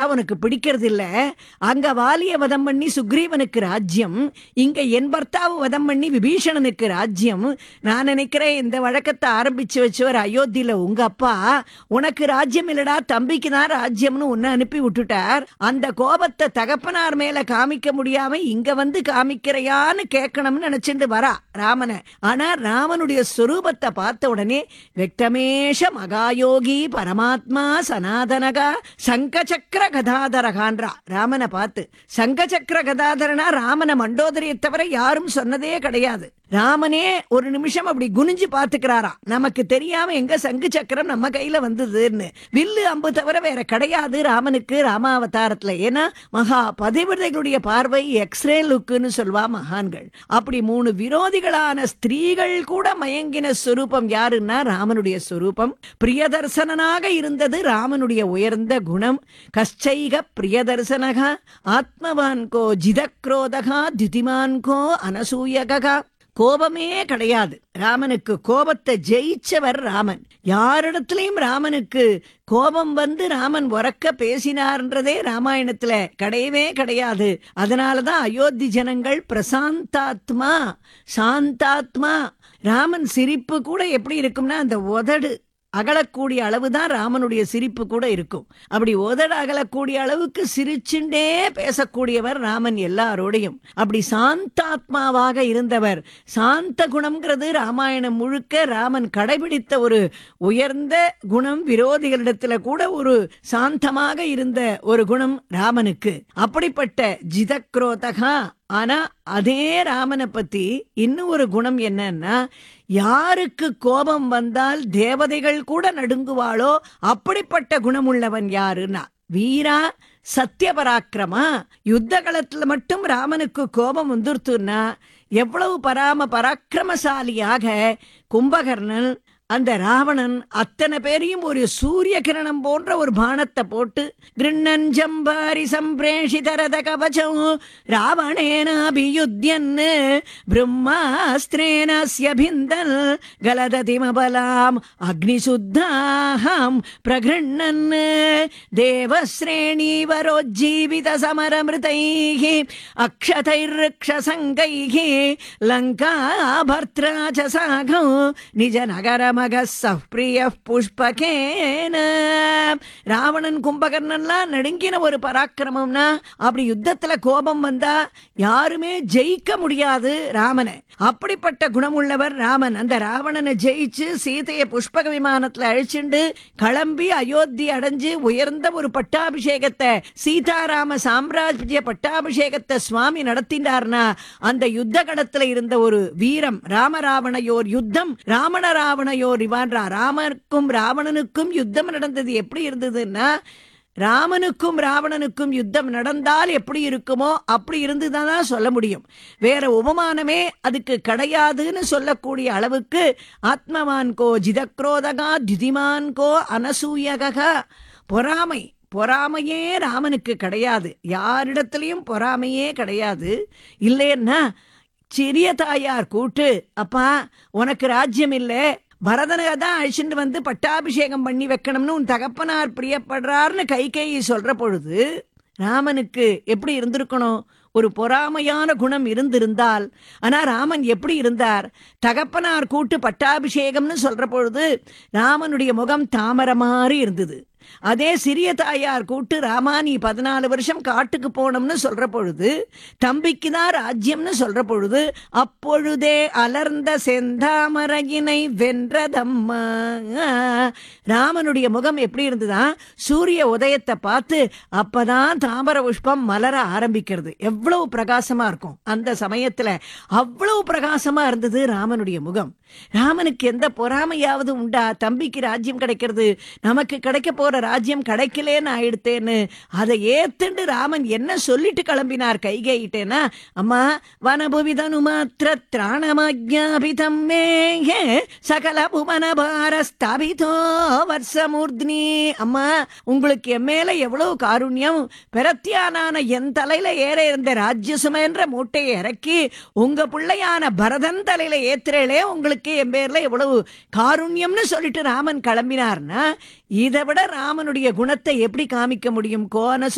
உனக்கு பிடிக்கிறது இல்ல அங்க வாலிய வதம் பண்ணி சுக்ரீவனுக்கு ராஜ்யம் இங்க என் பர்த்தாவை வதம் பண்ணி விபீஷணனுக்கு ராஜ்யம் நான் நினைக்கிறேன் இந்த வழக்கத்தை ஆரம்பிச்சு வச்சவர் அயோத்தியில உங்க அப்பா உனக்கு ராஜ்யம் இல்லடா தம்பிக்கு தான் ராஜ்யம்னு உன்னை அனுப்பி விட்டுட்டார் அந்த கோபத்தை தகப்பனார் மேல காமிக்க முடியாம இங்க வந்து காமிக்கிறையான்னு கேட்கணும்னு நினைச்சிட்டு வரா ராமனை ஆனா ராமனுடைய ஸ்வரூபத்தை பார்த்த உடனே வெக்டமேஷ மகாயோகி பரமாத்மா சனாதனகா சங்கச்சக்கர கதாதரகான்றா ராமனை பார்த்து சங்கச்சக்கர கதாதரனா ராமனை மண்டோதரியை தவிர யாரும் சொன்னதே கிடையாது ராமனே ஒரு நிமிஷம் அப்படி குனிஞ்சு பாத்துக்கிறாராம் நமக்கு தெரியாம எங்க சங்கு சக்கரம் நம்ம கையில வந்ததுன்னு வில்லு அம்பு தவிர வேற கிடையாது ராமனுக்கு ராமாவதாரத்துல ஏன்னா மகா பதிவிரதைகளுடைய பார்வை எக்ஸ்ரே லுக்குன்னு சொல்வா மகான்கள் அப்படி மூணு விரோதிகளான ஸ்திரீகள் கூட மயங்கின ஸ்வரூபம் யாருன்னா ராமனுடைய ஸ்வரூபம் பிரியதர்சனனாக இருந்தது ராமனுடைய உயர்ந்த குணம் கஷ்டைக பிரியதர்சனகா ஆத்மவான்கோ ஜிதக்ரோதகா திதிமான்கோ அனசூயகா கோபமே கிடையாது ராமனுக்கு கோபத்தை ஜெயிச்சவர் ராமன் யாரிடத்திலையும் ராமனுக்கு கோபம் வந்து ராமன் உறக்க பேசினார்ன்றதே ராமாயணத்துல கிடையவே கிடையாது அதனாலதான் அயோத்தி ஜனங்கள் பிரசாந்தாத்மா சாந்தாத்மா ராமன் சிரிப்பு கூட எப்படி இருக்கும்னா அந்த உதடு அகலக்கூடிய அளவுதான் ராமனுடைய சிரிப்பு கூட இருக்கும் அப்படி உதட அகலக்கூடிய அளவுக்கு சிரிச்சுண்டே பேசக்கூடியவர் ராமன் எல்லாரோடையும் அப்படி சாந்தாத்மாவாக இருந்தவர் சாந்த குணம்ங்கிறது ராமாயணம் முழுக்க ராமன் கடைபிடித்த ஒரு உயர்ந்த குணம் விரோதிகளிடத்துல கூட ஒரு சாந்தமாக இருந்த ஒரு குணம் ராமனுக்கு அப்படிப்பட்ட ஜிதக்ரோதகா ஆனா அதே ராமனை பத்தி இன்னும் ஒரு குணம் என்னன்னா யாருக்கு கோபம் வந்தால் தேவதைகள் கூட நடுங்குவாளோ அப்படிப்பட்ட குணமுள்ளவன் யாருன்னா வீரா சத்தியபராக்கிரமா யுத்த களத்துல மட்டும் ராமனுக்கு கோபம் வந்துருத்துன்னா எவ்வளவு பராம பராக்கிரமசாலியாக கும்பகர்ணன் அந்த ராவணன் அத்தனை பேரையும் ஒரு சூரிய கிரணம் போன்ற ஒரு பானத்தை போட்டு கிருண்ணஞ்சம்பாரி சம்பிரேஷிதரத கவச்சம் ராவணேன அபியுத்தியன் பிரம்மாஸ்திரேனஸ்யபிந்தன் கலததிமபலாம் அக்னிசுத்தாஹம் பிரகிருண்ணன் தேவஸ்ரேணீவரோஜ்ஜீவித சமரமிருதைः अक्षतैर्क्षसङ्गैः लङ्काभर्त्रा च साघौ निजनगरमगः सः प्रियः पुष्पकेन ராவணன் கும்பகர்ணன்லாம் நடுங்கின ஒரு பராக்கிரமம்னா அப்படி யுத்தத்துல கோபம் வந்தா யாருமே ஜெயிக்க முடியாது ராமனை அப்படிப்பட்ட குணமுள்ளவர் ராமன் அந்த ராவணனை ஜெயிச்சு சீதையை புஷ்பக விமானத்துல அழிச்சுண்டு கிளம்பி அயோத்தி அடைஞ்சு உயர்ந்த ஒரு பட்டாபிஷேகத்தை சீதாராம சாம்ராஜ்ய பட்டாபிஷேகத்தை சுவாமி நடத்தினார்னா அந்த யுத்த கடத்துல இருந்த ஒரு வீரம் ராமராவணையோர் யுத்தம் ராமண ராவணையோர் இவான்றா ராமனுக்கும் ராவணனுக்கும் யுத்தம் நடந்தது எப்படி இருந்ததுன்னா ராமனுக்கும் ராவணனுக்கும் யுத்தம் நடந்தால் எப்படி இருக்குமோ அப்படி இருந்துதான் தான் சொல்ல முடியும் வேற உபமானமே அதுக்கு கிடையாதுன்னு சொல்லக்கூடிய அளவுக்கு ஆத்மவான்கோ ஜிதக்ரோதகா திதிமான்கோ அனசூயகா பொறாமை பொறாமையே ராமனுக்கு கிடையாது யாரிடத்திலையும் பொறாமையே கிடையாது இல்லைன்னா சிறிய தாயார் கூட்டு அப்பா உனக்கு ராஜ்யம் இல்லை பரதனை தான் அழிச்சுட்டு வந்து பட்டாபிஷேகம் பண்ணி வைக்கணும்னு உன் தகப்பனார் பிரியப்படுறார்னு கை கை சொல்ற பொழுது ராமனுக்கு எப்படி இருந்திருக்கணும் ஒரு பொறாமையான குணம் இருந்திருந்தால் ஆனா ராமன் எப்படி இருந்தார் தகப்பனார் கூட்டு பட்டாபிஷேகம்னு சொல்ற பொழுது ராமனுடைய முகம் தாமரை மாதிரி இருந்தது அதே சிறிய தாயார் கூட்டு ராமா நீ பதினாலு வருஷம் காட்டுக்கு போனோம்னு சொல்ற பொழுது தம்பிக்கு தான் ராஜ்யம்னு சொல்ற பொழுது அப்பொழுதே அலர்ந்த செந்தாமரையினை வென்றதம்மா ராமனுடைய முகம் எப்படி இருந்ததா சூரிய உதயத்தை பார்த்து அப்பதான் தாமர புஷ்பம் மலர ஆரம்பிக்கிறது எவ்வளவு பிரகாசமா இருக்கும் அந்த சமயத்துல அவ்வளவு பிரகாசமா இருந்தது ராமனுடைய முகம் ராமனுக்கு எந்த பொறாமையாவது உண்டா தம்பிக்கு ராஜ்யம் கிடைக்கிறது நமக்கு கிடைக்க போற ராஜ்யம் கிடைக்கலேன்னு ஆயிடுத்தேன்னு அதை ஏத்துண்டு ராமன் என்ன சொல்லிட்டு கிளம்பினார் கைகேயிட்டேனா அம்மா வனபுவிதனு மாத்திர திராணமாஜாபிதம் மேயே சகல புவன பாரஸ்தாபிதோ வர்ஷமூர்த்னி அம்மா உங்களுக்கு என் மேல எவ்வளவு காருண்யம் பிரத்யானான என் தலையில ஏற இருந்த ராஜ்யசுமன்ற மூட்டையை இறக்கி உங்க பிள்ளையான பரதன் தலையில ஏத்துறேளே உங்களுக்கு என் பேர்ல எவ்வளவு காருண்யம்னு சொல்லிட்டு ராமன் கிளம்பினார்னா இதை விட ராமனுடைய குணத்தை எப்படி காமிக்க முடியும் கோனசு